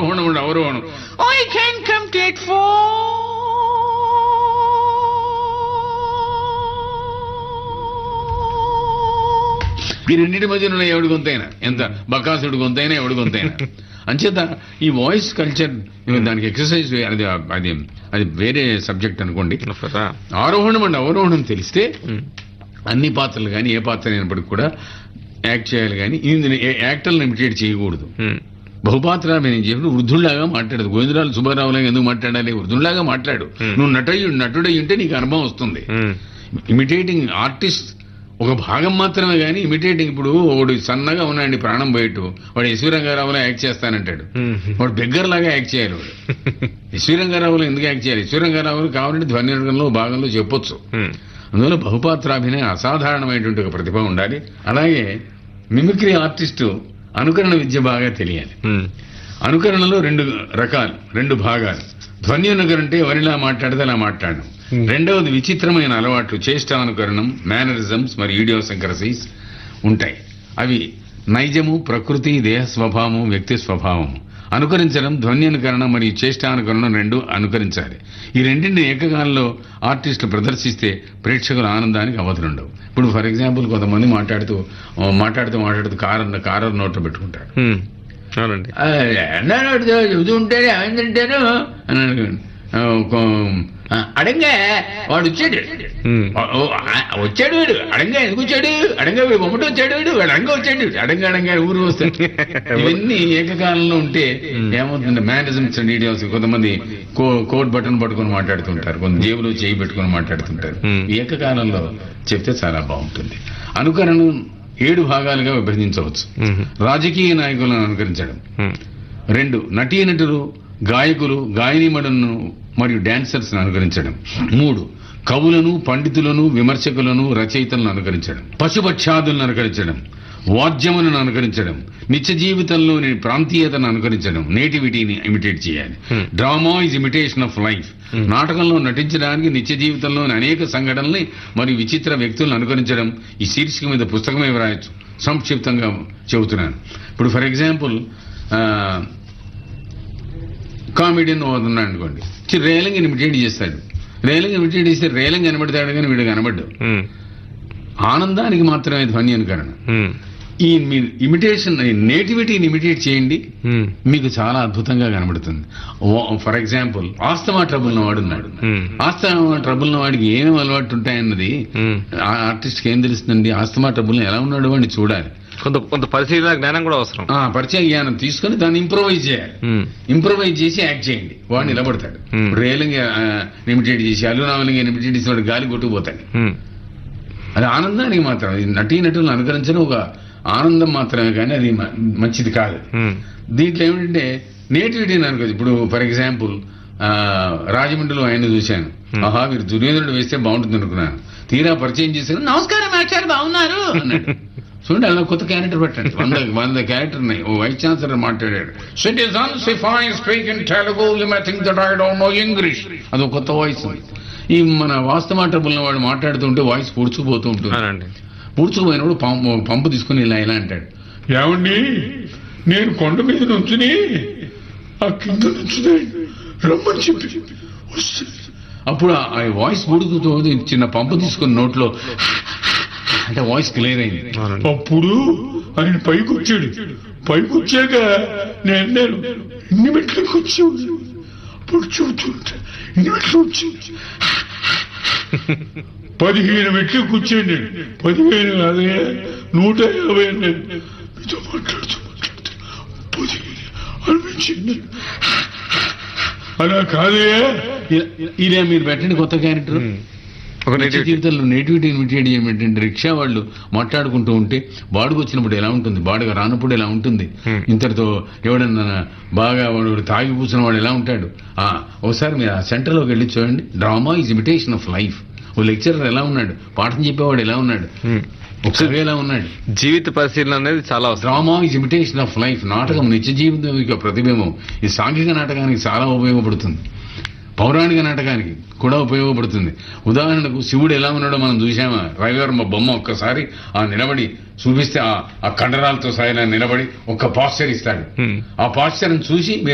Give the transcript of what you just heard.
ఆరోహణం ఉండి అవరోహణం I can come take for ఈ రెండింటి మధ్యన ఉన్న ఎవడి గొంతైనా ఎంత బకాసుడి గొంతైనా ఎవడి గొంతైనా అంచేత ఈ వాయిస్ కల్చర్ దానికి ఎక్సర్సైజ్ అది అది అది వేరే సబ్జెక్ట్ అనుకోండి ప్రొఫెసర్ ఆరోహణం అండ్ అవరోహణం తెలిస్తే ఉమ్. అన్ని పాత్రలు కానీ ఏ పాత్ర అయినప్పటికీ కూడా యాక్ట్ చేయాలి కానీ ఇందులో యాక్టర్లను ఇమిటేట్ చేయకూడదు ఉమ్. బహుపాత్ర నేను చెప్పిన వృద్ధుల్లాగా మాట్లాడదు గోవిందరాలు సుబ్బారావులాగా ఎందుకు మాట్లాడాలి వృద్ధుల్లాగా మాట్లాడు Hmm. నువ్వు నటయ్యు నటుడై ఉంటే నీకు అనుభవం వస్తుంది ఉమ్. ఇమిటేటింగ్ ఆర్టిస్ట్ ఒక భాగం మాత్రమే కానీ ఇమిటేటింగ్ ఇప్పుడు ఒకడు సన్నగా ఉన్నాడు ప్రాణం పోయేట్టు వాడు ఎస్వి రంగారావులో యాక్ట్ చేస్తానంటాడు ఉమ్. వాడు బెగ్గర్ లాగా యాక్ట్ చేయాలి వాడు ఎస్వి రంగారావులో ఎందుకు యాక్ట్ చేయాలి ఎస్వి రంగారావులు కావాలంటే ధ్వనిరంగంలో భాగంలో చెప్పొచ్చు ఉమ్. అందువల్ల బహుపాత్రాభినయ అసాధారణమైనటువంటి ఒక ప్రతిభ ఉండాలి అలాగే మిమిక్రీ ఆర్టిస్టు అనుకరణ విద్య బాగా తెలియాలి ఉమ్. అనుకరణలో రెండు రకాలు రెండు భాగాలు ధ్వని అనుకరణ అంటే ఎవరిలా మాట్లాడితే అలా మాట్లాడడం Hmm. రెండవది విచిత్రమైన అలవాట్లు చేష్టానుకరణం మేనరిజమ్స్ మరియు ఈడియోసంక్రసీస్ ఉంటాయి అవి నైజము ప్రకృతి దేహ స్వభావము వ్యక్తి స్వభావము అనుకరించడం ధ్వని అనుకరణ మరియు చేష్టానుకరణం రెండు అనుకరించాలి ఈ రెండింటిని ఏకకాలంలో ఆర్టిస్టులు ప్రదర్శిస్తే ప్రేక్షకుల ఆనందానికి అవధులుండవు ఇప్పుడు ఫర్ ఎగ్జాంపుల్ కొంతమంది మాట్లాడుతూ ఆ, మాట్లాడుతూ మాట్లాడుతూ కారు కారు నోట్లో పెట్టుకుంటారు ఉమ్. అవునండి అన్నాడు చెబుతూ ఉంటేనే ఏంటంటేను అని అడిగాడు ఆ, ఒక, ఆ, అడంగా వాడు వచ్చాడు ఉమ్. ఓ, ఓ, ఆ, వచ్చాడు వీడు అడంగా ఎందుకు వచ్చాడు అడంగా వీడు బొమ్మట వచ్చాడు వీడు వాడు అడంగా వచ్చాడు అడంగా అడంగా ఊరు వస్తాడు ఇవన్నీ ఏకకాలంలో ఉంటే ఏమవుతుంది మేనేజ్మెంట్స్ అండ్ డీటెయిల్స్ కొంతమంది కో- కోట్ బటన్ పట్టుకొని మాట్లాడుతుంటారు కొంత జేబులో చేయి పెట్టుకొని మాట్లాడుతుంటారు Hmm. ఏకకాలంలో చెప్తే చాలా బాగుంటుంది అనుకరణ ఏడు భాగాలుగా విభజించవచ్చు ఉమ్. రాజకీయ నాయకులను అనుకరించడం ఉమ్. రెండు నటీనటులు గాయకులు గాయనిమడులను మరియు డాన్సర్స్ అనుకరించడం మూడు కవులను పండితులను విమర్శకులను రచయితలను అనుకరించడం పశుపక్షాదులను అనుకరించడం వాద్యములను అనుకరించడం నిత్య జీవితంలోని ప్రాంతీయతను అనుకరించడం నేటివిటీని ఇమిటేట్ చేయాలి Hmm. Drama is imitation of life Hmm. నాటకంలో నటించడానికి నిత్య జీవితంలోని అనేక సంఘటనల్ని మరియు విచిత్ర వ్యక్తులను అనుకరించడం ఈ శీర్షిక మీద పుస్తకమే వ్రాయొచ్చు సంక్షిప్తంగా చెబుతున్నాను ఇప్పుడు ఫర్ ఎగ్జాంపుల్ కామెడియన్ ఉన్నాడు అనుకోండి చి రేలంగి ఇమిటేట్ చేస్తాడు రేలంగి ఇమిటేట్ చేస్తే రేలంగి కనబడతాడు కానీ వీడు కనబడ్డు ఉమ్. ఆనందానికి మాత్రమే ధ్వని అనుకరణ ఉమ్. ఈ మీ ఇమిటేషన్ నేటివిటీని ఇమిటేట్ చేయండి ఉమ్. మీకు చాలా అద్భుతంగా కనబడుతుంది ఫర్ ఎగ్జాంపుల్ ఆస్తమా ట్రబుల్ వాడు ఉన్నాడు ఉమ్. ఆస్తమా ట్రబుల్ వాడికి ఏమేమి అలవాటు ఉంటాయన్నది ఉమ్. ఆ ఆర్టిస్ట్కి ఏం తెలుస్తుందండి ఆస్తమా ట్రబుల్ ఎలా ఉన్నాడు వాడిని చూడాలి కొంత కొంత పరిశీలన జ్ఞానం కూడా అవసరం ఆ పరిచయ జ్ఞానం తీసుకొని దాన్ని ఇంప్రొవైజ్ చేయాలి ఉమ్. ఇంప్రొవైజ్ చేసి యాక్ట్ చేయండి వాడు నిలబడతాడు Hmm. రేలింగ్ లిమిటెడ్ చేసి అల్లునామలింగ్ లిమిటెడ్ చేసి వాడు గాలి కొట్టుకుపోతాడు ఉమ్. అది ఆనందానికి మాత్రం ఇది నటీ నటులను అనుకరించడం ఒక ఆనందం మాత్రమే కానీ అది మ- మంచిది కాదు ఉమ్. దీంట్లో ఏమిటంటే నేటివిటీని అనుకో ఇప్పుడు ఫర్ ఎగ్జాంపుల్ రాజమండ్రిలో ఆయన చూశాను Hmm. ఆహా మీరు దుర్యోధనుడు వేస్తే బాగుంటుంది అనుకున్నాను తీరా పరిచయం చేశాను నమస్కారం ఆచార్య బాగున్నారు అన్నాడు చూడండి అలా కొత్త క్యారెక్టర్ పెట్టండి వంద వంద క్యారెక్టర్ ఉన్నాయి ఓ వైస్ ఛాన్సలర్ మాట్లాడాడు citizens if I speak in Telugu you may think that I don't know English అది కొత్త వాయిస్ ఈ మన వాస్తవ ట్రబుల్ వాడు మాట్లాడుతుంటే వాయిస్ పూడ్చుకుపోతూ ఉంటుంది అవునండి పూడ్చుకుపోయినప్పుడు పంపు పంపు తీసుకుని ఇలా ఇలా అంటాడు ఏమండి నేను కొండ మీద నుంచుని ఆ కింద నుంచుని రమ్మని చెప్పి వస్తుంది. అప్పుడు ఆ- ఆ వాయిస్ పూడుకుతూ చిన్న పంపు తీసుకుని నోట్లో అంటే వాయిస్ క్లియర్ అయింది అవునండి. అప్పుడు ఆయన పైకి వచ్చాడు పైకి వచ్చాక నేను నేను ఇన్ని మెట్లకి వచ్చాడు అప్పుడు చూస్తుంటా ఇన్ని మెట్లు వచ్చి పదిహేను మెట్లు కూర్చోండి పదిహేను అదే నూట యాభై నేను మీతో మాట్లాడుతూ మాట్లాడుతూ పదిహేను అనిపించింది అలా కాదే ఇలా మీరు పెట్టండి కొత్త క్యారెక్టర్ ఉమ్. ఒక నిత్య నేటివ్ జీవితంలో నేటివిటీ ఇమిటేట్ ఏమిటంటే రిక్షా వాళ్ళు మాట్లాడుకుంటూ ఉంటే బాడుగు వచ్చినప్పుడు ఎలా ఉంటుంది బాడుగ రానప్పుడు ఎలా ఉంటుంది Hmm. ఇంతటితో ఎవడన్నా బాగా వాడు తాగి కూర్చున్న వాడు ఎలా ఉంటాడు ఆ ఒకసారి మీరు ఆ సెంటర్లోకి వెళ్ళి చూడండి drama is imitation of life ఓ లెక్చరర్ ఎలా ఉన్నాడు పాఠం చెప్పేవాడు ఎలా ఉన్నాడు ఉమ్. ఒక కవి ఎలా ఉన్నాడు జీవిత పరిశీలన అనేది చాలా అవసరం drama is imitation of life నాటకం నిత్య జీవితం యొక్క ప్రతిబింబం ఈ సాంఘిక నాటకానికి చాలా ఉపయోగపడుతుంది పౌరాణిక నాటకానికి కూడా ఉపయోగపడుతుంది ఉదాహరణకు శివుడు ఎలా ఉన్నాడో మనం చూసామా రవివర్మ బొమ్మ ఒక్కసారి ఆ నిలబడి చూపిస్తే ఆ- ఆ కండరాలతో సాయిలా నిలబడి ఒక్క పాస్చర్ ఇస్తాడు ఉమ్. ఆ పాస్చర్ని చూసి